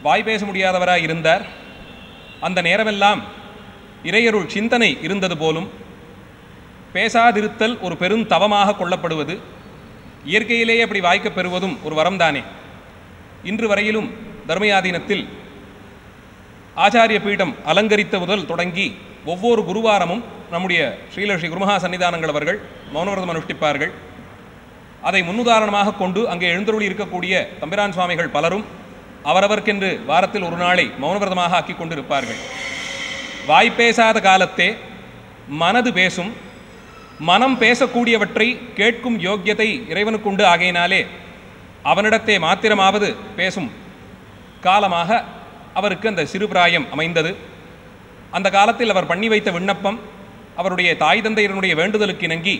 வாய் பேச முடியாதவராய் இருந்தார் அந்த நேரமெல்லாம் இறையருள் சிந்தனை இருந்தது போலும் பேசாதிருத்தல் ஒரு பெரும் தவமாக கொள்ளப்படுவது இயற்கையிலேயே அப்படி வாய்க்கப் பெறுவதும் ஒரு வரம்தானே இன்று வரையிலும் தர்மயாதீனத்தில் ஆச்சாரிய பீடம் அலங்கரித்த முதல் தொடங்கி ஒவ்வொரு குருவாரமும் நம்முடைய ஸ்ரீலஸ்ரீ குருமகா சன்னிதானங்கள் அவர்கள் மௌனவிரதம் அனுஷ்டிப்பார்கள் அதை முன்னுதாரணமாக கொண்டு அங்கே எழுந்தருளி இருக்கக்கூடிய தம்பிரான் சுவாமிகள் பலரும் அவரவர்க்கென்று வாரத்தில் ஒரு நாளை மௌனவிரதமாக ஆக்கி கொண்டு இருப்பார்கள் வாய் பேசாத காலத்தே மனது பேசும் மனம் பேசக்கூடியவற்றை கேட்கும் யோக்கியத்தை இறைவனுக்குண்டு ஆகையினாலே அவனிடத்தே மாத்திரமாவது பேசும் காலமாக அவருக்கு அந்த சிறுபிராயம் அமைந்தது அந்த காலத்தில் அவர் பண்ணி வைத்த விண்ணப்பம் அவருடைய தாய் தந்தையரனுடைய வேண்டுதலுக்கு இணங்கி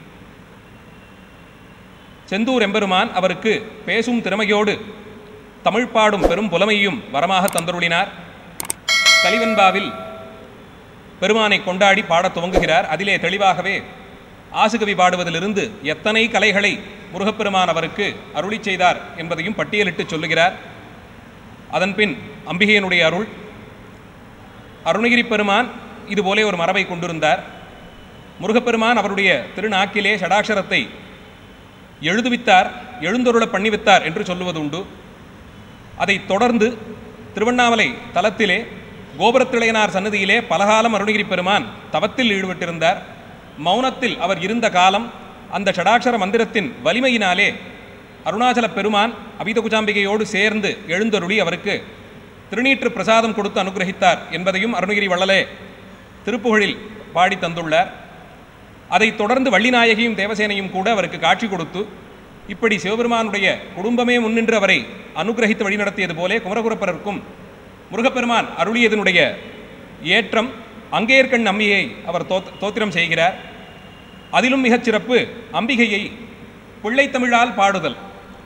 செந்தூர் எம்பெருமான் அவருக்கு பேசும் திறமையோடு தமிழ் பாடும் பெரும் புலமையும் வரமாக தந்தருளினார் கலிவெண்பாவில் பெருமானை கொண்டாடி பாடத் துவங்குகிறார் அதிலே தெளிவாகவே ஆசுகவி பாடுவதிலிருந்து எத்தனை கலைகளை முருகப்பெருமான் அவருக்கு அருளி செய்தார் என்பதையும் பட்டியலிட்டு சொல்லுகிறார் அதன்பின் அம்பிகையினுடைய அருள் அருணகிரி பெருமான் இதுபோலே ஒரு மரபை கொண்டிருந்தார் முருகப்பெருமான் அவருடைய திருநாக்கிலே ஷடாட்சரத்தை எழுதுவித்தார் எழுந்தொருள பண்ணிவித்தார் என்று சொல்லுவது உண்டு அதைத் தொடர்ந்து திருவண்ணாமலை தலத்திலே கோபுரத்திளையனார் சன்னதியிலே பலகாலம் அருணகிரி பெருமான் தவத்தில் ஈடுபட்டிருந்தார் மௌனத்தில் அவர் இருந்த காலம் அந்த ஷடாட்சர மந்திரத்தின் வலிமையினாலே அருணாச்சல பெருமான் அபித குஜாம்பிகையோடு சேர்ந்து எழுந்தருளி அவருக்கு திருநீற்று பிரசாதம் கொடுத்து அனுகிரகித்தார் என்பதையும் அருணகிரி வள்ளலே திருப்புகழில் பாடி தந்துள்ளார் அதைத் தொடர்ந்து வள்ளிநாயகியும் தேவசேனையும் கூட அவருக்கு காட்சி கொடுத்து இப்படி சிவபெருமானுடைய குடும்பமே முன்னின்று அவரை அனுகிரகித்து வழிநடத்தியது போலே குமரகுரப்பரருக்கும் முருகப்பெருமான் அருளியதனுடைய ஏற்றம் அங்கேற்கண் அம்பிகையை அவர் தோத் தோத்திரம் செய்கிறார் அதிலும் மிகச் சிறப்பு அம்பிகையை பிள்ளைத்தமிழால் பாடுதல்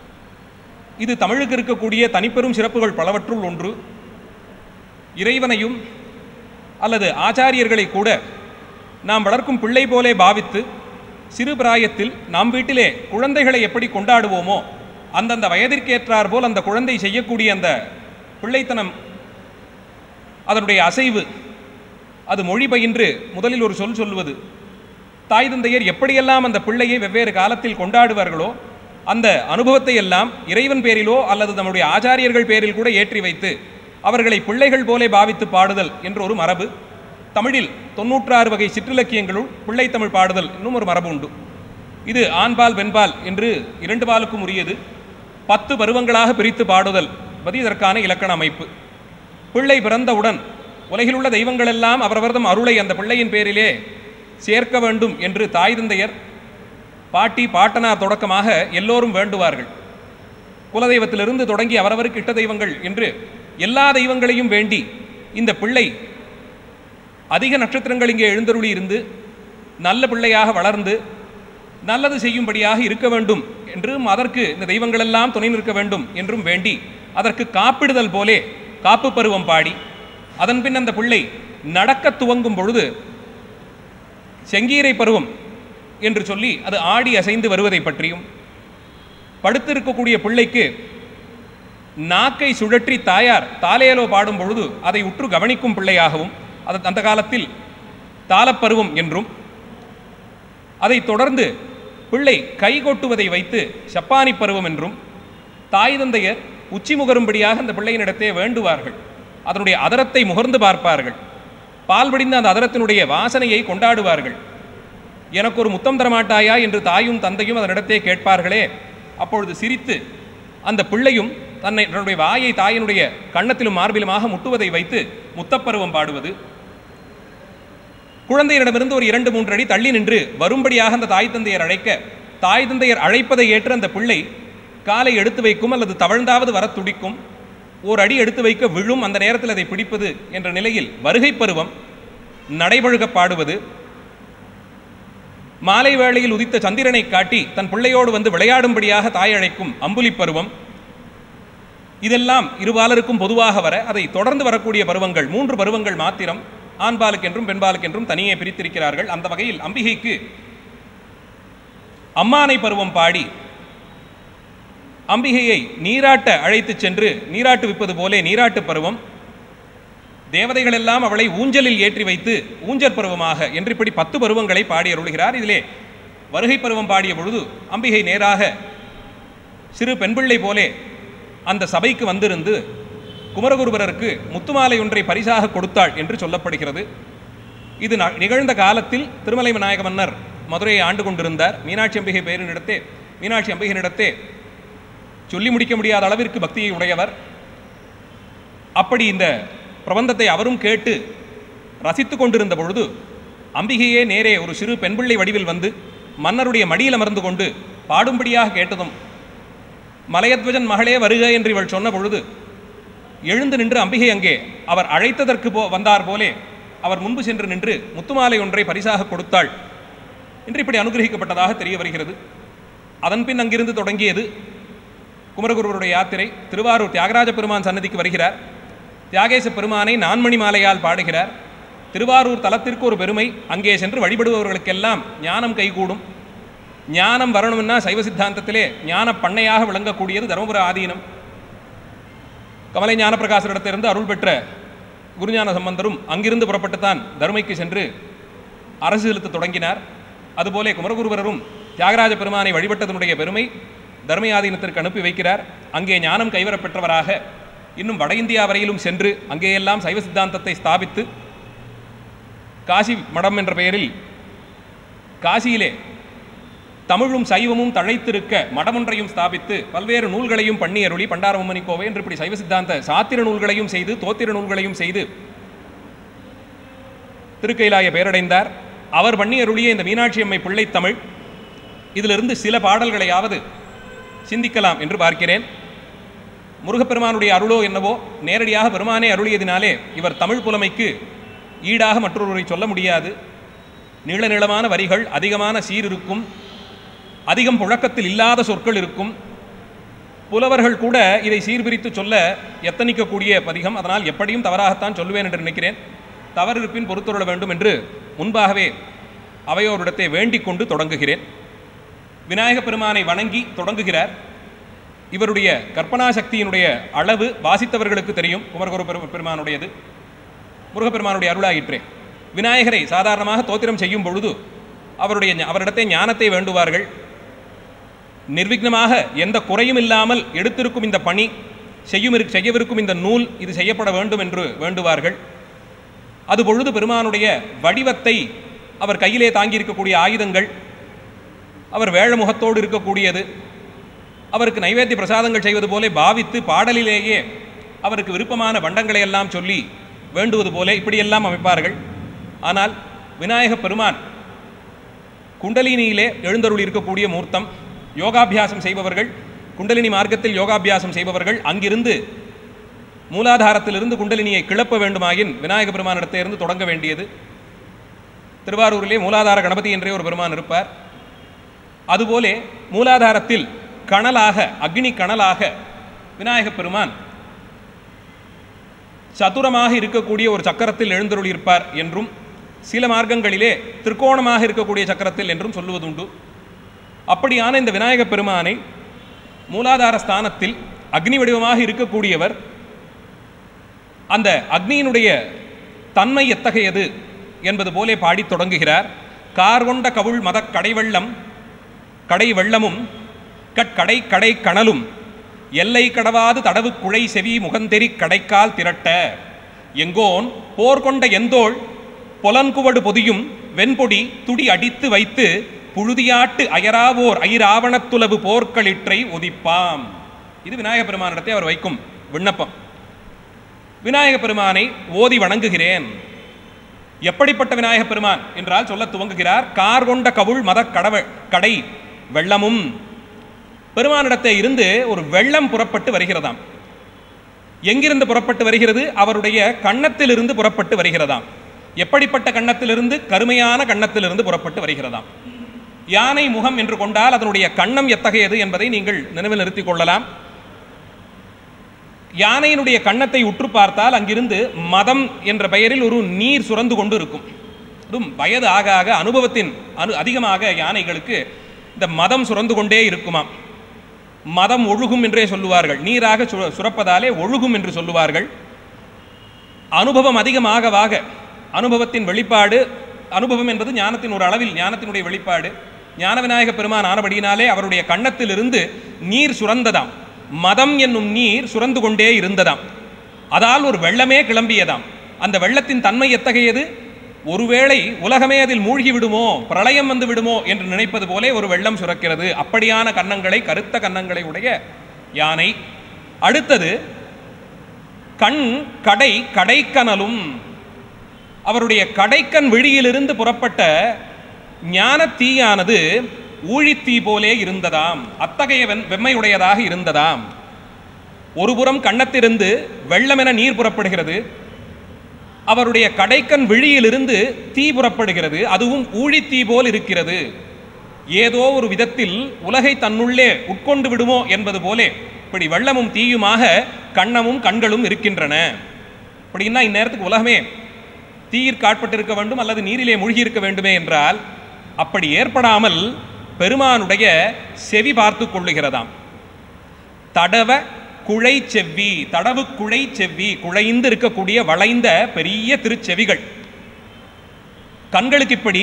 இது தமிழுக்கு இருக்கக்கூடிய தனிப்பெரும் சிறப்புகள் பலவற்றுள் ஒன்று இறைவனையும் அல்லது ஆச்சாரியர்களை கூட நாம் வளர்க்கும் பிள்ளை போலே பாவித்து சிறு பிராயத்தில் நம் வீட்டிலே குழந்தைகளை எப்படி கொண்டாடுவோமோ அந்தந்த வயதிற்கேற்றார் போல் அந்த குழந்தை செய்யக்கூடிய அந்த பிள்ளைத்தனம் அதனுடைய அசைவு அது மொழி பயின்று முதலில் ஒரு சொல் சொல்வது தாய் தந்தையர் எப்படியெல்லாம் அந்த பிள்ளையை வெவ்வேறு காலத்தில் கொண்டாடுவார்களோ அந்த அனுபவத்தை எல்லாம் இறைவன் பேரிலோ அல்லது நம்முடைய ஆச்சாரியர்கள் பேரில் கூட ஏற்றி வைத்து அவர்களை பிள்ளைகள் போலே பாவித்து பாடுதல் என்ற ஒரு மரபு தமிழில் தொன்னூற்றாறு வகை சிற்றிலக்கியங்களுள் பிள்ளைத்தமிழ் பாடுதல் என்னும் ஒரு மரபு உண்டு இது ஆண்பால் பெண்பால் என்று இரண்டு பாலுக்கும் உரியது பத்து பருவங்களாக பிரித்து பாடுதல் என்பது இதற்கான இலக்கண அமைப்பு பிள்ளை பிறந்தவுடன் உலகிலுள்ள தெய்வங்களெல்லாம் அவரவர்தம் அருளை அந்த பிள்ளையின் பேரிலே சேர்க்க வேண்டும் என்று தாய் தந்தையர் பாட்டி பாட்டனார் தொடக்கமாக எல்லோரும் வேண்டுவார்கள் குலதெய்வத்திலிருந்து தொடங்கி அவரவருக்கு இட்ட தெய்வங்கள் என்று எல்லா தெய்வங்களையும் வேண்டி இந்த பிள்ளை அதிக நட்சத்திரங்கள் இங்கே எழுந்தருளி இருந்து நல்ல பிள்ளையாக வளர்ந்து நல்லது செய்யும்படியாக இருக்க வேண்டும் என்றும் அதற்கு இந்த தெய்வங்களெல்லாம் துணை நிற்க வேண்டும் என்றும் வேண்டி அதற்கு காப்பிடுதல் போலே காப்பு பருவம் பாடி அதன்பின் அந்த பிள்ளை நடக்க துவங்கும் பொழுது செங்கீரை பருவம் என்று சொல்லி அது ஆடி அசைந்து வருவதை பற்றியும் படுத்திருக்கக்கூடிய பிள்ளைக்கு நாக்கை சுழற்றி தாயார் தாலேலோ பாடும் பொழுது அதை உற்று கவனிக்கும் பிள்ளையாகவும் அது அந்த காலத்தில் தாளப்பருவம் என்றும் அதைத் தொடர்ந்து பிள்ளை கை கொட்டுவதை வைத்து சப்பானி பருவம் என்றும் தாய் தந்தையர் உச்சி முகரும்படியாக அந்த பிள்ளையினிடத்தே வேண்டுவார்கள் அதனுடைய அதரத்தை முகர்ந்து பார்ப்பார்கள் பால் வடிந்த அந்த அதரத்தினுடைய வாசனையை கொண்டாடுவார்கள் எனக்கு ஒரு முத்தம் தரமாட்டாயா என்று தாயும் தந்தையும் அதனிடத்தே கேட்பார்களே அப்பொழுது சிரித்து அந்த பிள்ளையும் தன்னை தன்னுடைய வாயை தாயினுடைய கன்னத்திலும் மார்பிலுமாக முட்டுவதை வைத்து முத்தப்பருவம் பாடுவது குழந்தையிடமிருந்து ஒரு இரண்டு மூன்று அடி தள்ளி நின்று வரும்படியாக அந்த தாய் தந்தையர் அழைக்க தாய் தந்தையர் அழைப்பதை ஏற்று அந்த பிள்ளை காலை எடுத்து வைக்கும் அல்லது தவழ்ந்தாவது வர துடிக்கும் ஓர் அடி எடுத்து வைக்க விழும் அந்த நேரத்தில் அதை பிடிப்பது என்ற நிலையில் வருகை பருவம் நடைபழுக பாடுவது மாலை வேளையில் உதித்த சந்திரனை காட்டி தன் பிள்ளையோடு வந்து விளையாடும்படியாக தாய் அழைக்கும் அம்புலி பருவம் இதெல்லாம் இருபாலருக்கும் பொதுவாக வர அதை தொடர்ந்து வரக்கூடிய பருவங்கள் மூன்று பருவங்கள் மாத்திரம் ஆண்பாலுக்கென்றும் பெண்பாலுக்கென்றும் தனியே பிரித்திருக்கிறார்கள் அந்த வகையில் அம்பிகைக்கு அம்மானை பருவம் பாடி அம்பிகையை நீராட்ட அழைத்துச் சென்று நீராட்டு விப்பது போலே நீராட்டு பருவம் தேவதைகள் எல்லாம் அவளை ஊஞ்சலில் ஏற்றி வைத்து ஊஞ்சற் பருவமாக என்று இப்படி பத்து பருவங்களை பாடி அருளுகிறார் இதிலே வருகை பருவம் பாடிய பொழுது அம்பிகை நேராக சிறு பெண்பிள்ளை போலே அந்த சபைக்கு வந்திருந்து குமரகுருபரருக்கு முத்துமாலை ஒன்றை பரிசாக கொடுத்தாள் என்று சொல்லப்படுகிறது இது ந- நிகழ்ந்த காலத்தில் திருமலை விநாயக மன்னர் மதுரையை ஆண்டு கொண்டிருந்தார் மீனாட்சி அம்பிகை பெயரினிடத்தே மீனாட்சி அம்பிகையினிடத்தே சொல்லி முடிக்க முடியாத அளவிற்கு பக்தியை உடையவர் அப்படி இந்த பிரபந்தத்தை அவரும் கேட்டு ரசித்து கொண்டிருந்த பொழுது அம்பிகையே நேரே ஒரு சிறு பெண்பிள்ளை வடிவில் வந்து மன்னருடைய மடியில் அமர்ந்து கொண்டு பாடும்படியாக கேட்டதும் மலையத்வஜன் மகளே வருக என்று இவள் சொன்ன பொழுது எழுந்து நின்று அம்பிகை அங்கே அவர் அழைத்ததற்கு போ வந்தார் போலே அவர் முன்பு சென்று நின்று முத்துமாலை ஒன்றை பரிசாக கொடுத்தாள் என்று இப்படி அனுகிரகிக்கப்பட்டதாக தெரிய வருகிறது அதன் பின் அங்கிருந்து தொடங்கியது குமரகுருவருடைய யாத்திரை திருவாரூர் தியாகராஜ பெருமான் சன்னதிக்கு வருகிறார் தியாகேச பெருமானை நான்மணி மாலையால் பாடுகிறார் திருவாரூர் தலத்திற்கு ஒரு பெருமை அங்கே சென்று வழிபடுபவர்களுக்கெல்லாம் ஞானம் கைகூடும் ஞானம் வரணும்னா சைவ சித்தாந்தத்திலே ஞான பண்ணையாக விளங்கக்கூடியது தருமபுர ஆதீனம் கமலை ஞானப்பிரகாசரிடத்திலிருந்து அருள் பெற்ற குருஞான சம்பந்தரும் அங்கிருந்து புறப்பட்டுத்தான் தருமைக்கு சென்று அரசு செலுத்த தொடங்கினார் அதுபோலே குமரகுருவரரும் தியாகராஜ பெருமானை வழிபட்டதனுடைய பெருமை தர்மயாதீனத்திற்கு அனுப்பி வைக்கிறார் அங்கே ஞானம் கைவரப் பெற்றவராக இன்னும் வட இந்தியா வரையிலும் சென்று அங்கேயெல்லாம் சைவ சித்தாந்தத்தை ஸ்தாபித்து காசி மடம் என்ற பெயரில் காசியிலே தமிழும் சைவமும் தழைத்திருக்க மடமொன்றையும் ஸ்தாபித்து பல்வேறு நூல்களையும் பண்ணி அருளி பண்டாரமணி கோவை என்று இப்படி சைவ சித்தாந்த சாத்திர நூல்களையும் செய்து தோத்திர நூல்களையும் செய்து திருக்கைலாய பேரடைந்தார் அவர் பண்ணி அருளிய இந்த மீனாட்சி அம்மை பிள்ளை தமிழ் இதிலிருந்து சில பாடல்களையாவது சிந்திக்கலாம் என்று பார்க்கிறேன் முருகப்பெருமானுடைய அருளோ என்னவோ நேரடியாக பெருமானே அருளியதினாலே இவர் தமிழ் புலமைக்கு ஈடாக மற்றொருவரை சொல்ல முடியாது நீள நீளமான வரிகள் அதிகமான சீர் இருக்கும் அதிகம் புழக்கத்தில் இல்லாத சொற்கள் இருக்கும் புலவர்கள் கூட இதை சீர்பிரித்து சொல்ல எத்தனிக்கக்கூடிய பதிகம் அதனால் எப்படியும் தவறாகத்தான் சொல்லுவேன் என்று நினைக்கிறேன் தவறு இருப்பின் பொறுத்துள்ள வேண்டும் என்று முன்பாகவே அவையோரிடத்தை வேண்டிக் கொண்டு தொடங்குகிறேன் விநாயக பெருமானை வணங்கி தொடங்குகிறார் இவருடைய கற்பனா சக்தியினுடைய அளவு வாசித்தவர்களுக்கு தெரியும் குமரகுரு பெரு- பெருமானுடையது முருகப்பெருமானுடைய அருளாயிற்றே விநாயகரை சாதாரணமாக தோத்திரம் செய்யும் பொழுது அவருடைய ஞ- அவரிடத்தை ஞானத்தை வேண்டுவார்கள் நிர்விக்னமாக எந்த குறையும் இல்லாமல் எடுத்திருக்கும் இந்த பணி செய்யும் இரு- செய்யவிருக்கும் இந்த நூல் இது செய்யப்பட வேண்டும் என்று வேண்டுவார்கள் அது பொழுது பெருமானுடைய வடிவத்தை அவர் கையிலே தாங்கியிருக்கக்கூடிய ஆயுதங்கள் அவர் வேழ முகத்தோடு இருக்கக்கூடியது அவருக்கு நைவேத்திய பிரசாதங்கள் செய்வது போல பாவித்து பாடலிலேயே அவருக்கு விருப்பமான வண்டங்களை எல்லாம் சொல்லி வேண்டுவது போல இப்படியெல்லாம் அமைப்பார்கள் ஆனால் விநாயக பெருமான் குண்டலினியிலே எழுந்தருள் இருக்கக்கூடிய மூர்த்தம் யோகாபியாசம் செய்பவர்கள் குண்டலினி மார்க்கத்தில் யோகாபியாசம் செய்பவர்கள் அங்கிருந்து மூலாதாரத்திலிருந்து குண்டலினியை கிளப்ப வேண்டுமாயின் விநாயக பெருமானிடத்தை இருந்து தொடங்க வேண்டியது திருவாரூரிலே மூலாதார கணபதி என்றே ஒரு பெருமான் இருப்பார் அதுபோலே மூலாதாரத்தில் கணலாக அக்னி கணலாக விநாயகப் பெருமான் சதுரமாக இருக்கக்கூடிய ஒரு சக்கரத்தில் எழுந்தருளியிருப்பார் என்றும் சில மார்க்கங்களிலே திரிகோணமாக இருக்கக்கூடிய சக்கரத்தில் என்றும் சொல்லுவதுண்டு அப்படியான இந்த விநாயகப் பெருமானை மூலாதார ஸ்தானத்தில் அக்னி வடிவமாக இருக்கக்கூடியவர் அந்த அக்னியினுடைய தன்மை எத்தகையது என்பது போலே பாடித் தொடங்குகிறார் கார்கொண்ட கவுள் மதக் கடைவெள்ளம் கடை வெள்ளமும் கட்கடை கடை கணலும் எல்லை கடவாது தடவு குழை செவி முகந்தெறி கடைக்கால் திரட்ட எங்கோன் போர் கொண்ட எந்தோள் பொலன்குவடு பொதியும் வெண்பொடி துடி அடித்து வைத்து புழுதியாட்டு அயராவோர் ஐராவணத்துலவு போர்க்களிற்றை ஒதிப்பாம் இது விநாயக பெருமானிடத்தை அவர் வைக்கும் விண்ணப்பம் விநாயக பெருமானை ஓதி வணங்குகிறேன் எப்படிப்பட்ட விநாயக பெருமான் என்றால் சொல்ல துவங்குகிறார் கார் கொண்ட கவுள் மத கடவ கடை வெள்ளமும் பெருமானிடத்தை இருந்து ஒரு வெள்ளம் புறப்பட்டு வருகிறதாம் எங்கிருந்து புறப்பட்டு வருகிறது அவருடைய கன்னத்திலிருந்து புறப்பட்டு வருகிறதாம் எப்படிப்பட்ட கன்னத்திலிருந்து கருமையான கன்னத்திலிருந்து புறப்பட்டு வருகிறதாம் யானை முகம் என்று கொண்டால் அதனுடைய கன்னம் எத்தகையது என்பதை நீங்கள் நினைவில் நிறுத்திக் கொள்ளலாம் யானையினுடைய கன்னத்தை உற்று பார்த்தால் அங்கிருந்து மதம் என்ற பெயரில் ஒரு நீர் சுரந்து கொண்டு இருக்கும் அதுவும் வயது ஆக ஆக அனுபவத்தின் அனு அதிகமாக யானைகளுக்கு இந்த மதம் சுரந்து கொண்டே இருக்குமாம் மதம் ஒழுகும் என்றே சொல்லுவார்கள் நீராக சு- சுரப்பதாலே ஒழுகும் என்று சொல்லுவார்கள் அனுபவம் அதிகமாகவாக அனுபவத்தின் வெளிப்பாடு அனுபவம் என்பது ஞானத்தின் ஒரு அளவில் ஞானத்தினுடைய வெளிப்பாடு ஞானவிநாயக பெருமான் ஆனபடியினாலே அவருடைய கன்னத்திலிருந்து நீர் சுரந்ததாம் மதம் என்னும் நீர் சுரந்து கொண்டே இருந்ததாம் அதால் ஒரு வெள்ளமே கிளம்பியதாம் அந்த வெள்ளத்தின் தன்மை எத்தகையது ஒருவேளை உலகமே அதில் மூழ்கி விடுமோ பிரளயம் வந்து விடுமோ என்று நினைப்பது போலே ஒரு வெள்ளம் சுரக்கிறது அப்படியான கன்னங்களை கருத்த கன்னங்களை உடைய யானை அடுத்தது கண் கடை கடைக்கனலும் அவருடைய கடைக்கண் விழியிலிருந்து புறப்பட்ட ஞான தீயானது ஊழித்தீ போலே இருந்ததாம் அத்தகைய வெண்- வெம்மையுடையதாக இருந்ததாம் ஒருபுறம் கன்னத்திலிருந்து வெள்ளமென நீர் புறப்படுகிறது அவருடைய கடைக்கண் விழியிலிருந்து தீ புறப்படுகிறது அதுவும் ஊழித்தீ போல் இருக்கிறது ஏதோ ஒரு விதத்தில் உலகை தன்னுள்ளே உட்கொண்டு விடுமோ என்பது போலே இப்படி வெள்ளமும் தீயுமாக கண்ணமும் கண்களும் இருக்கின்றன அப்படின்னா இந்நேரத்துக்கு உலகமே தீயிற் காட்பட்டிருக்க வேண்டும் அல்லது நீரிலே மூழ்கி இருக்க வேண்டுமே என்றால் அப்படி ஏற்படாமல் பெருமானுடைய செவி பார்த்து கொள்ளுகிறதாம் தடவ குழை செவ்வி தடவு குழை செவ்வி குழைந்து இருக்கக்கூடிய வளைந்த பெரிய திருச்செவிகள் கண்களுக்கு இப்படி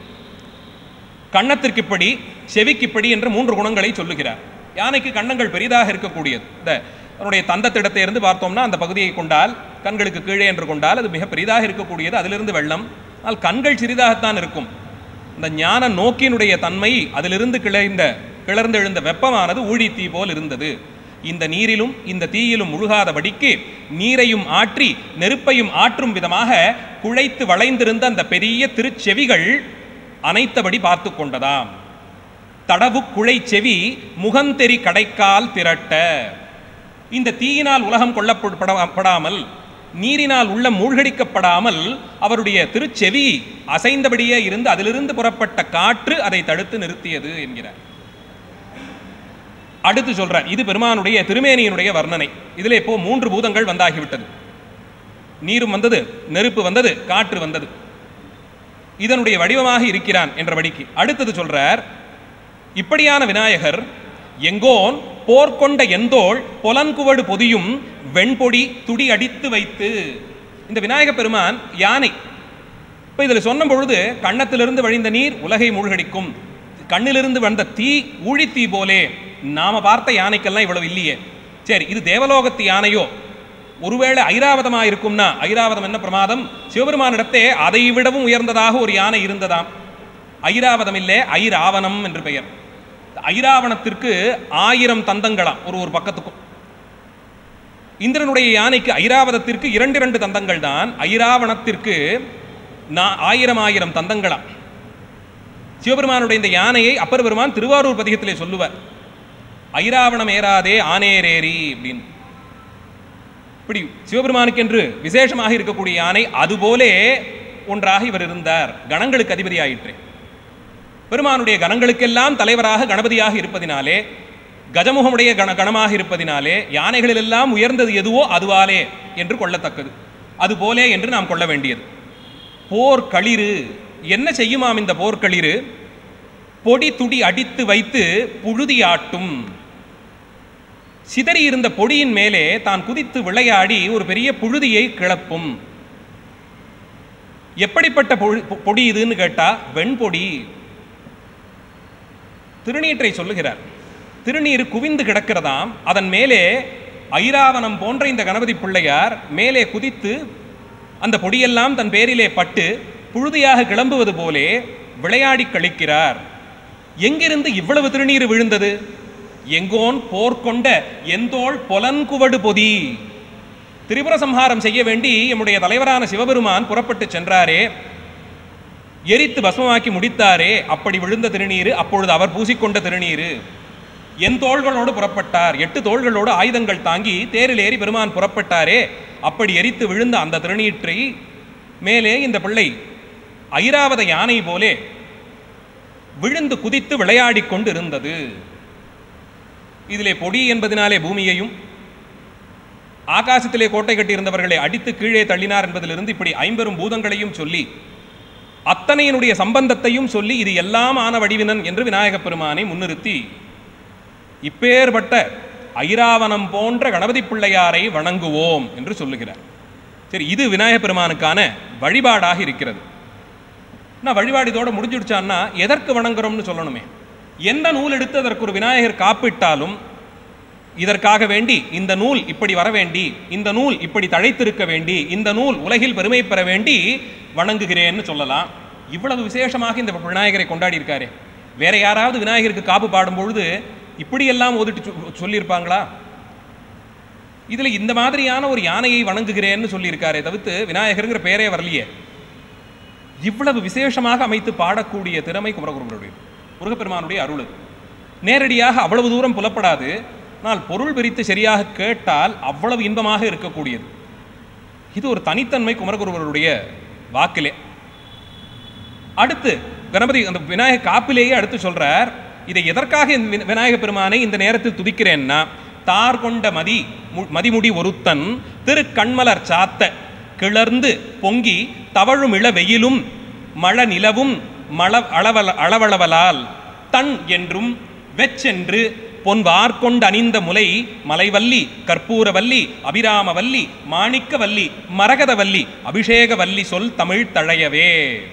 கன்னத்திற்கு இப்படி செவிக்கு இப்படி என்ற மூன்று குணங்களை சொல்லுகிறார் யானைக்கு கன்னங்கள் பெரிதாக இருக்கக்கூடியது இந்த அதனுடைய தந்தத்திடத்தை இருந்து பார்த்தோம்னா அந்த பகுதியை கொண்டால் கண்களுக்கு கீழே என்று கொண்டால் அது மிக பெரிதாக இருக்கக்கூடியது அதிலிருந்து வெள்ளம் ஆனால் கண்கள் சிறிதாகத்தான் இருக்கும் இந்த ஞான நோக்கினுடைய தன்மை அதிலிருந்து கிளைந்த கிளர்ந்து எழுந்த வெப்பமானது ஊழி தீ போல் இருந்தது இந்த நீரிலும் இந்த தீயிலும் முழுகாதபடிக்கு நீரையும் ஆற்றி நெருப்பையும் ஆற்றும் விதமாக குழைத்து வளைந்திருந்த அந்த பெரிய திருச்செவிகள் அனைத்தபடி பார்த்து கொண்டதாம் தடவு குழை செவி முகந்தெறி கடைக்கால் திரட்ட இந்த தீயினால் உலகம் கொல்லப்படாமல் நீரினால் உள்ள மூழ்கடிக்கப்படாமல் அவருடைய திருச்செவி அசைந்தபடியே இருந்து அதிலிருந்து புறப்பட்ட காற்று அதை தடுத்து நிறுத்தியது என்கிறார் அடுத்து சொல்றார் இது பெருமானுடைய திருமேனியினுடைய வர்ணனை இதில் இப்போ மூன்று பூதங்கள் வந்தாகிவிட்டது நீரும் வந்தது நெருப்பு வந்தது காற்று வந்தது இதனுடைய வடிவமாக இருக்கிறான் என்றபடிக்கு அடுத்தது சொல்றார் இப்படியான விநாயகர் எங்கோன் போர்க்கொண்ட எந்தோள் பொலன்குவடு பொதியும் வெண்பொடி துடி அடித்து வைத்து இந்த விநாயக பெருமான் யானை இப்போ இதில் சொன்ன பொழுது கன்னத்திலிருந்து வழிந்த நீர் உலகை மூழ்கடிக்கும் கண்ணிலிருந்து வந்த தீ ஊழித்தீ போலே நாம பார்த்த யானைக்கெல்லாம் இவ்வளவு இல்லையே சரி இது தேவலோகத்து யானையோ ஒருவேளை ஐராவதமா இருக்கும்னா ஐராவதம் என்ன பிரமாதம் சிவபெருமானிடத்தே அதை விடவும் உயர்ந்ததாக ஒரு யானை இருந்ததாம் ஐராவதம் இல்லை ஐராவணம் என்று பெயர் ஐராவணத்திற்கு ஆயிரம் தந்தங்களாம் ஒரு ஒரு பக்கத்துக்கும் இந்திரனுடைய யானைக்கு ஐராவதத்திற்கு இரண்டு இரண்டு தந்தங்கள் தான் ஐராவணத்திற்கு நான் ஆயிரம் ஆயிரம் தந்தங்களாம் சிவபெருமானுடைய இந்த யானையை அப்பர் பெருமான் திருவாரூர் பதிகத்திலே சொல்லுவார் ஐராவணம் ஏறாதே ஆனேரேரி அப்படின்னு இப்படி சிவபெருமானுக்கு என்று விசேஷமாக இருக்கக்கூடிய யானை அதுபோலே ஒன்றாக இவர் இருந்தார் கணங்களுக்கு அதிபதி ஆயிற்று பெருமானுடைய கணங்களுக்கெல்லாம் தலைவராக கணபதியாக இருப்பதினாலே கஜமுகமுடைய கண கணமாக இருப்பதினாலே யானைகளிலெல்லாம் உயர்ந்தது எதுவோ அதுவாலே என்று கொள்ளத்தக்கது அதுபோலே என்று நாம் கொள்ள வேண்டியது போர்க்களிறு என்ன செய்யுமாம் இந்த போர்க்களிறு பொடி துடி அடித்து வைத்து புழுதியாட்டும் சிதறி இருந்த பொடியின் மேலே தான் குதித்து விளையாடி ஒரு பெரிய புழுதியை கிளப்பும் எப்படிப்பட்ட பொழு- பொ- பொடி இதுன்னு கேட்டா வெண்பொடி திருநீற்றை சொல்லுகிறார் திருநீர் குவிந்து கிடக்கிறதாம் அதன் மேலே ஐராவனம் போன்ற இந்த கணபதி பிள்ளையார் மேலே குதித்து அந்த பொடியெல்லாம் தன் பேரிலே பட்டு புழுதியாக கிளம்புவது போலே விளையாடி கழிக்கிறார் எங்கிருந்து இவ்வளவு திருநீர் விழுந்தது எங்கோன் போர்க்கொண்ட எந்தோள் பொலன்குவடு பொதி திரிபுர சம்ஹாரம் செய்ய வேண்டி எம்முடைய தலைவரான சிவபெருமான் புறப்பட்டு சென்றாரே எரித்து பஸ்மமாக்கி முடித்தாரே அப்படி விழுந்த திருநீரு அப்பொழுது அவர் பூசிக்கொண்ட திருநீரு என் தோள்களோடு புறப்பட்டார் எட்டு தோள்களோடு ஆயுதங்கள் தாங்கி தேரில் ஏறி பெருமான் புறப்பட்டாரே அப்படி எரித்து விழுந்த அந்த திருநீற்றை மேலே இந்த பிள்ளை ஐராவத யானை போலே விழுந்து குதித்து விளையாடிக் கொண்டு இருந்தது இதிலே பொடி என்பதினாலே பூமியையும் ஆகாசத்திலே கோட்டை கட்டியிருந்தவர்களை அடித்து கீழே தள்ளினார் என்பதிலிருந்து இப்படி ஐம்பெரும் பூதங்களையும் சொல்லி அத்தனையினுடைய சம்பந்தத்தையும் சொல்லி இது எல்லாம் ஆன வடிவினன் என்று விநாயகப் பெருமானை முன்னிறுத்தி இப்பேற்பட்ட ஐராவனம் போன்ற கணபதி பிள்ளையாரை வணங்குவோம் என்று சொல்லுகிறார் சரி இது விநாயகப் பெருமானுக்கான வழிபாடாக இருக்கிறது நான் வழிபாடு இதோட முடிஞ்சிடுச்சான்னா எதற்கு வணங்குறோம்னு சொல்லணுமே எந்த நூல் எடுத்து அதற்கு ஒரு விநாயகர் காப்பிட்டாலும் இதற்காக வேண்டி இந்த நூல் இப்படி வர வேண்டி இந்த நூல் இப்படி தழைத்திருக்க வேண்டி இந்த நூல் உலகில் பெருமை பெற வேண்டி வணங்குகிறேன்னு சொல்லலாம் இவ்வளவு விசேஷமாக இந்த விநாயகரை கொண்டாடி இருக்காரே வேற யாராவது விநாயகருக்கு காப்பு பாடும் பொழுது இப்படியெல்லாம் ஓதிட்டு சொ- சொல்லியிருப்பாங்களா இதுல இந்த மாதிரியான ஒரு யானையை வணங்குகிறேன்னு சொல்லியிருக்காரே தவிர்த்து விநாயகருங்கிற பேரே வரலையே இவ்வளவு விசேஷமாக அமைத்து பாடக்கூடிய திறமை குமரகுருவருடைய முருகப்பெருமானுடைய அருள் அது. நேரடியாக அவ்வளவு தூரம் புலப்படாது ஆனால் பொருள் பிரித்து சரியாக கேட்டால் அவ்வளவு இன்பமாக இருக்கக்கூடியது இது ஒரு தனித்தன்மை குமரகுருவருடைய வாக்கிலே அடுத்து கணபதி அந்த விநாயக காப்பிலேயே அடுத்து சொல்றார் இதை எதற்காக இந்த வி- விநாயக பெருமானை இந்த நேரத்தில் துதிக்கிறேன்னா தார் கொண்ட மதி மு- மதிமுடி ஒருத்தன் திரு கண்மலர் சாத்த கிளர்ந்து பொங்கி தவழும் இள வெயிலும் மழ நிலவும் மள அளவல அளவளவலால் தன் என்றும் வெச்சென்று பொன் வார்கொண்டு அணிந்த முலை மலைவல்லி கற்பூரவல்லி அபிராமவல்லி மாணிக்கவல்லி மரகதவல்லி அபிஷேகவல்லி சொல் தமிழ் தழையவே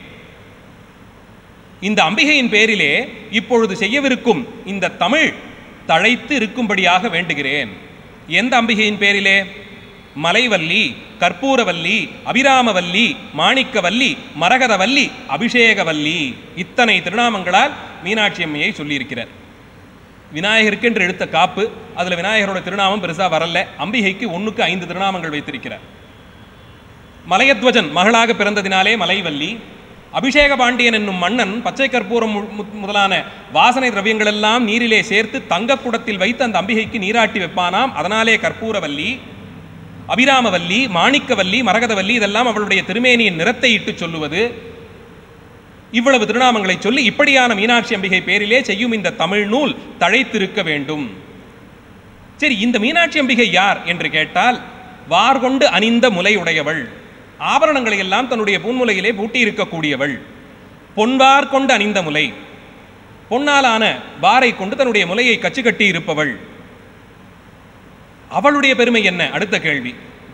இந்த அம்பிகையின் பேரிலே இப்பொழுது செய்யவிருக்கும் இந்த தமிழ் தழைத்து இருக்கும்படியாக வேண்டுகிறேன் எந்த அம்பிகையின் பேரிலே மலைவல்லி கற்பூரவல்லி அபிராமவல்லி மாணிக்கவல்லி மரகதவல்லி அபிஷேகவல்லி இத்தனை திருநாமங்களால் மீனாட்சி அம்மையை சொல்லியிருக்கிறார் விநாயகருக்கு என்று எடுத்த காப்பு அதுல விநாயகரோட திருநாமம் பெருசா வரல அம்பிகைக்கு ஒண்ணுக்கு ஐந்து திருநாமங்கள் வைத்திருக்கிறார் மலையத்வஜன் மகளாக பிறந்ததினாலே மலைவல்லி அபிஷேக பாண்டியன் என்னும் மன்னன் பச்சை கற்பூரம் மு- மு- முதலான வாசனை திரவியங்கள் எல்லாம் நீரிலே சேர்த்து தங்கக் குடத்தில் வைத்து அந்த அம்பிகைக்கு நீராட்டி வைப்பானாம் அதனாலே கற்பூரவல்லி அபிராமவல்லி மாணிக்கவல்லி மரகதவல்லி இதெல்லாம் அவளுடைய திருமேனியின் நிறத்தை இட்டு சொல்லுவது இவ்வளவு திருநாமங்களை சொல்லி இப்படியான மீனாட்சி அம்பிகை பேரிலே செய்யும் இந்த தமிழ் நூல் தழைத்திருக்க வேண்டும் சரி இந்த மீனாட்சி அம்பிகை யார் என்று கேட்டால் வார்கொண்டு அணிந்த முலை உடையவள் ஆபரணங்களை எல்லாம் தன்னுடைய பூன்முலையிலே பூட்டி இருக்கக்கூடியவள் பொன்வார் கொண்டு அணிந்த முலை பொன்னாலான வாரை கொண்டு தன்னுடைய முலையை கச்சு கட்டி இருப்பவள் அவளுடைய பெருமை என்ன அடுத்த கேள்வி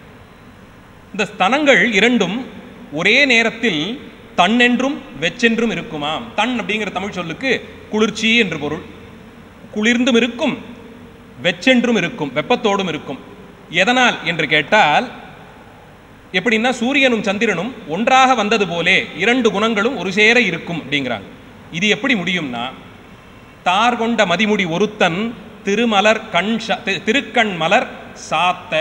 இந்த ஸ்தனங்கள் இரண்டும் ஒரே நேரத்தில் தன்னென்றும் வெச்சென்றும் இருக்குமாம் தன் அப்படிங்கிற தமிழ் சொல்லுக்கு குளிர்ச்சி என்று பொருள் குளிர்ந்தும் இருக்கும் வெச்சென்றும் இருக்கும் வெப்பத்தோடும் இருக்கும் எதனால் என்று கேட்டால் எப்படின்னா சூரியனும் சந்திரனும் ஒன்றாக வந்தது போலே இரண்டு குணங்களும் ஒரு சேர இருக்கும் அப்படிங்கிறாங்க இது எப்படி முடியும்னா தார் கொண்ட மதிமுடி ஒருத்தன் திருமலர் கண் ச- தி- திருக்கண் மலர் சாத்த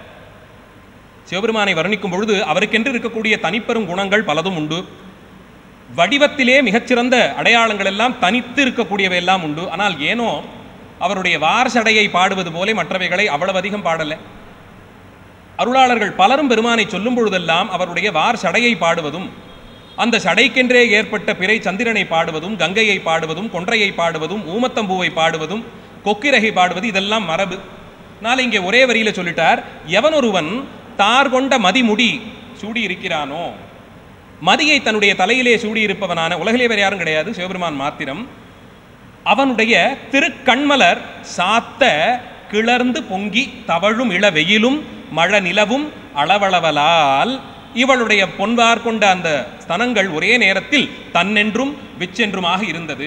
சிவபெருமானை வர்ணிக்கும் பொழுது அவருக்கென்று இருக்கக்கூடிய தனிப்பெரும் குணங்கள் பலதும் உண்டு வடிவத்திலே மிகச்சிறந்த அடையாளங்கள் எல்லாம் தனித்து இருக்கக்கூடியவை எல்லாம் உண்டு ஆனால் ஏனோ அவருடைய வார்சடையை பாடுவது போலே மற்றவைகளை அவ்வளவு அதிகம் பாடலை அருளாளர்கள் பலரும் பெருமானை சொல்லும் பொழுதெல்லாம் அவருடைய வார் சடையை பாடுவதும் அந்த சடைக்கென்றே ஏற்பட்ட பிறை சந்திரனை பாடுவதும் கங்கையை பாடுவதும் கொன்றையை பாடுவதும் ஊமத்தம்பூவை பாடுவதும் கொக்கிரகை பாடுவது இதெல்லாம் மரபு நாளை இங்கே ஒரே வரியில சொல்லிட்டார் எவன் ஒருவன் தார் கொண்ட மதிமுடி சூடி இருக்கிறானோ மதியை தன்னுடைய தலையிலே சூடி இருப்பவனான உலகிலே வேறு யாரும் கிடையாது சிவபெருமான் மாத்திரம் அவனுடைய திருக்கண்மலர் சாத்த கிளர்ந்து பொங்கி தவழும் இள வெயிலும் மழ நிலவும் அளவளவலால் இவளுடைய பொன்வார் கொண்ட அந்த ஸ்தனங்கள் ஒரே நேரத்தில் தன்னென்றும் விச்சென்றுமாக இருந்தது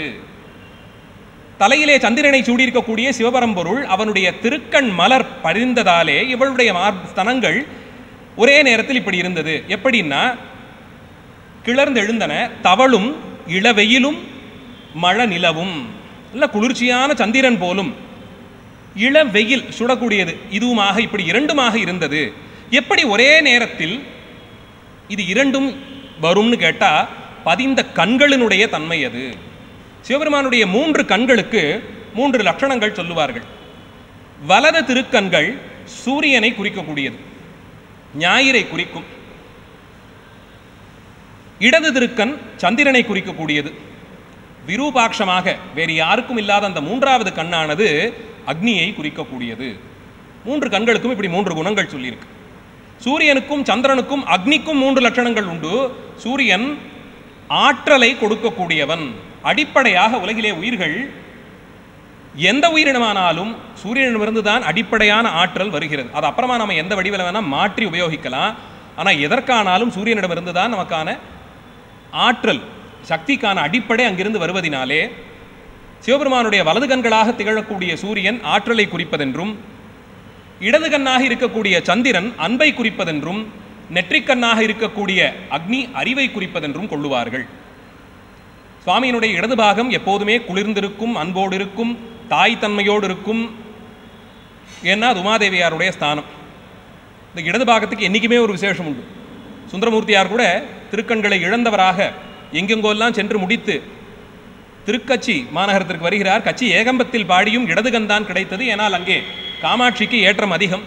தலையிலே சந்திரனை சூடியிருக்கக்கூடிய சிவபரம்பொருள் அவனுடைய திருக்கண் மலர் பரிந்ததாலே இவளுடைய மார் ஸ்தனங்கள் ஒரே நேரத்தில் இப்படி இருந்தது எப்படின்னா கிளர்ந்து எழுந்தன தவளும் இளவெயிலும் மழ நிலவும் நல்ல குளிர்ச்சியான சந்திரன் போலும் இளவெயில் சுடக்கூடியது இதுவுமாக இப்படி இரண்டுமாக இருந்தது எப்படி ஒரே நேரத்தில் இது இரண்டும் வரும்னு கேட்டா பதிந்த கண்களினுடைய தன்மை அது சிவபெருமானுடைய மூன்று கண்களுக்கு மூன்று லட்சணங்கள் சொல்லுவார்கள் வலது திருக்கண்கள் சூரியனை குறிக்கக்கூடியது ஞாயிறை குறிக்கும் இடது திருக்கண் சந்திரனை குறிக்கக்கூடியது விரூபாட்சமாக வேறு யாருக்கும் இல்லாத அந்த மூன்றாவது கண்ணானது அக்னியை குறிக்கக்கூடியது மூன்று கண்களுக்கும் இப்படி மூன்று குணங்கள் சொல்லியிருக்கு சூரியனுக்கும் சந்திரனுக்கும் அக்னிக்கும் மூன்று லட்சணங்கள் உண்டு சூரியன் ஆற்றலை கொடுக்கக்கூடியவன் அடிப்படையாக உலகிலே உயிர்கள் எந்த உயிரினமானாலும் சூரியனிடமிருந்து தான் அடிப்படையான ஆற்றல் வருகிறது அது அப்புறமா நம்ம எந்த வடிவில் வேணால் மாற்றி உபயோகிக்கலாம் ஆனால் எதற்கானாலும் சூரியனிடமிருந்து தான் நமக்கான ஆற்றல் சக்திக்கான அடிப்படை அங்கிருந்து வருவதினாலே சிவபெருமானுடைய வலது கண்களாக திகழக்கூடிய சூரியன் ஆற்றலை குறிப்பதென்றும் இடது கண்ணாக இருக்கக்கூடிய சந்திரன் அன்பை குறிப்பதென்றும் நெற்றிக்கண்ணாக இருக்கக்கூடிய அக்னி அறிவை குறிப்பதென்றும் கொள்ளுவார்கள் சுவாமியினுடைய இடது பாகம் எப்போதுமே குளிர்ந்திருக்கும் அன்போடு இருக்கும் தாய் தன்மையோடு இருக்கும் ஏன்னா அது உமாதேவியாருடைய ஸ்தானம் இந்த இடது பாகத்துக்கு என்றைக்குமே ஒரு விசேஷம் உண்டு சுந்தரமூர்த்தியார் கூட திருக்கண்களை இழந்தவராக எங்கெங்கோல்லாம் சென்று முடித்து திருக்கச்சி மாநகரத்திற்கு வருகிறார் கச்சி ஏகம்பத்தில் பாடியும் இடதுகன்தான் கிடைத்தது ஏனால் அங்கே காமாட்சிக்கு ஏற்றம் அதிகம்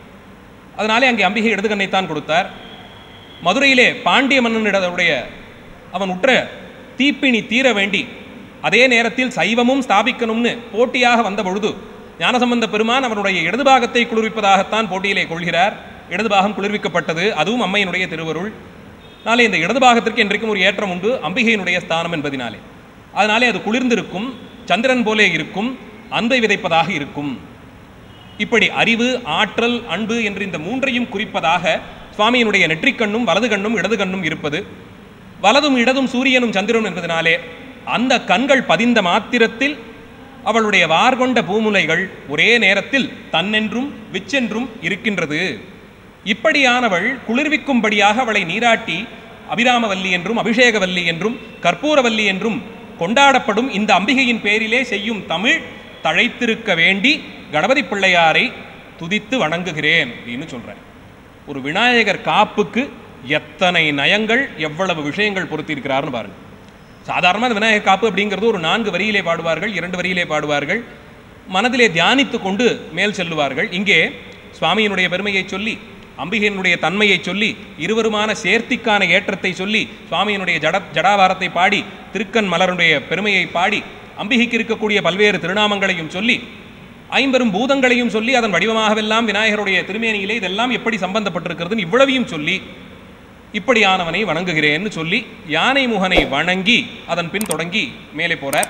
அதனாலே அங்கே அம்பிகை இடதுகண்ணைத்தான் கொடுத்தார் மதுரையிலே பாண்டிய மன்னனிடவுடைய அவன் உற்ற தீப்பிணி தீர வேண்டி அதே நேரத்தில் சைவமும் ஸ்தாபிக்கணும்னு போட்டியாக வந்த பொழுது ஞானசம்பந்த பெருமான் அவனுடைய இடது பாகத்தை குளிர்விப்பதாகத்தான் போட்டியிலே கொள்கிறார் இடது பாகம் குளிர்விக்கப்பட்டது அதுவும் அம்மையினுடைய திருவருள் நாளை இந்த இடது பாகத்திற்கு என்றைக்கும் ஒரு ஏற்றம் உண்டு அம்பிகையினுடைய ஸ்தானம் என்பதினாலே அதனாலே அது குளிர்ந்திருக்கும் சந்திரன் போலே இருக்கும் அன்பை விதைப்பதாக இருக்கும் இப்படி அறிவு ஆற்றல் அன்பு என்று இந்த மூன்றையும் குறிப்பதாக சுவாமியினுடைய நெற்றிக்கண்ணும் வலது கண்ணும் இடது கண்ணும் இருப்பது வலதும் இடதும் சூரியனும் சந்திரனும் என்பதனாலே அந்த கண்கள் பதிந்த மாத்திரத்தில் அவளுடைய வார்கொண்ட பூமுலைகள் ஒரே நேரத்தில் தன்னென்றும் விச்சென்றும் இருக்கின்றது இப்படியானவள் குளிர்விக்கும்படியாக அவளை நீராட்டி அபிராமவல்லி என்றும் அபிஷேகவல்லி என்றும் கற்பூரவல்லி என்றும் கொண்டாடப்படும் இந்த அம்பிகையின் பேரிலே செய்யும் தமிழ் தழைத்திருக்க வேண்டி கணபதி பிள்ளையாரை துதித்து வணங்குகிறேன் அப்படின்னு சொல்றேன் ஒரு விநாயகர் காப்புக்கு எத்தனை நயங்கள் எவ்வளவு விஷயங்கள் பொருத்தியிருக்கிறார்னு பாருங்க சாதாரணமாக விநாயகர் காப்பு அப்படிங்கிறது ஒரு நான்கு வரியிலே பாடுவார்கள் இரண்டு வரியிலே பாடுவார்கள் மனதிலே தியானித்து கொண்டு மேல் செல்லுவார்கள் இங்கே சுவாமியினுடைய பெருமையை சொல்லி அம்பிகையினுடைய தன்மையை சொல்லி இருவருமான சேர்த்திக்கான ஏற்றத்தை சொல்லி சுவாமியினுடைய ஜட ஜடாவாரத்தை பாடி திருக்கண் மலருடைய பெருமையை பாடி அம்பிகைக்கு இருக்கக்கூடிய பல்வேறு திருநாமங்களையும் சொல்லி ஐம்பெரும் பூதங்களையும் சொல்லி அதன் வடிவமாகவெல்லாம் விநாயகருடைய திருமேனியிலே இதெல்லாம் எப்படி சம்பந்தப்பட்டிருக்கிறதுன்னு இவ்வளவையும் சொல்லி இப்படியானவனை வணங்குகிறேன்னு சொல்லி யானை முகனை வணங்கி அதன் பின் தொடங்கி மேலே போறார்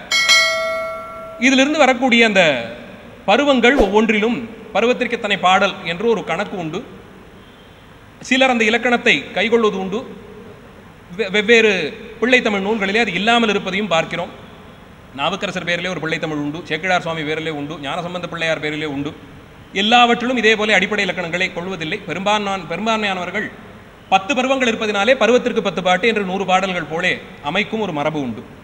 இதிலிருந்து வரக்கூடிய அந்த பருவங்கள் ஒவ்வொன்றிலும் பருவத்திற்கு எத்தனை பாடல் என்று ஒரு கணக்கு உண்டு சிலர் அந்த இலக்கணத்தை கைகொள்வது உண்டு வெ- வெவ்வேறு பிள்ளைத்தமிழ் நூல்களிலே அது இல்லாமல் இருப்பதையும் பார்க்கிறோம் நாவுக்கரசர் பேரிலே ஒரு பிள்ளைத்தமிழ் உண்டு சேக்கிழார் சுவாமி பேரிலே உண்டு ஞானசம்பந்த பிள்ளையார் பேரிலே உண்டு எல்லாவற்றிலும் இதே போல அடிப்படை இலக்கணங்களை கொள்வதில்லை பெரும்பான்மையான பெரும்பான்மையானவர்கள் பத்து பருவங்கள் இருப்பதினாலே பருவத்திற்கு பத்து பாட்டு என்று நூறு பாடல்கள் போலே அமைக்கும் ஒரு மரபு உண்டு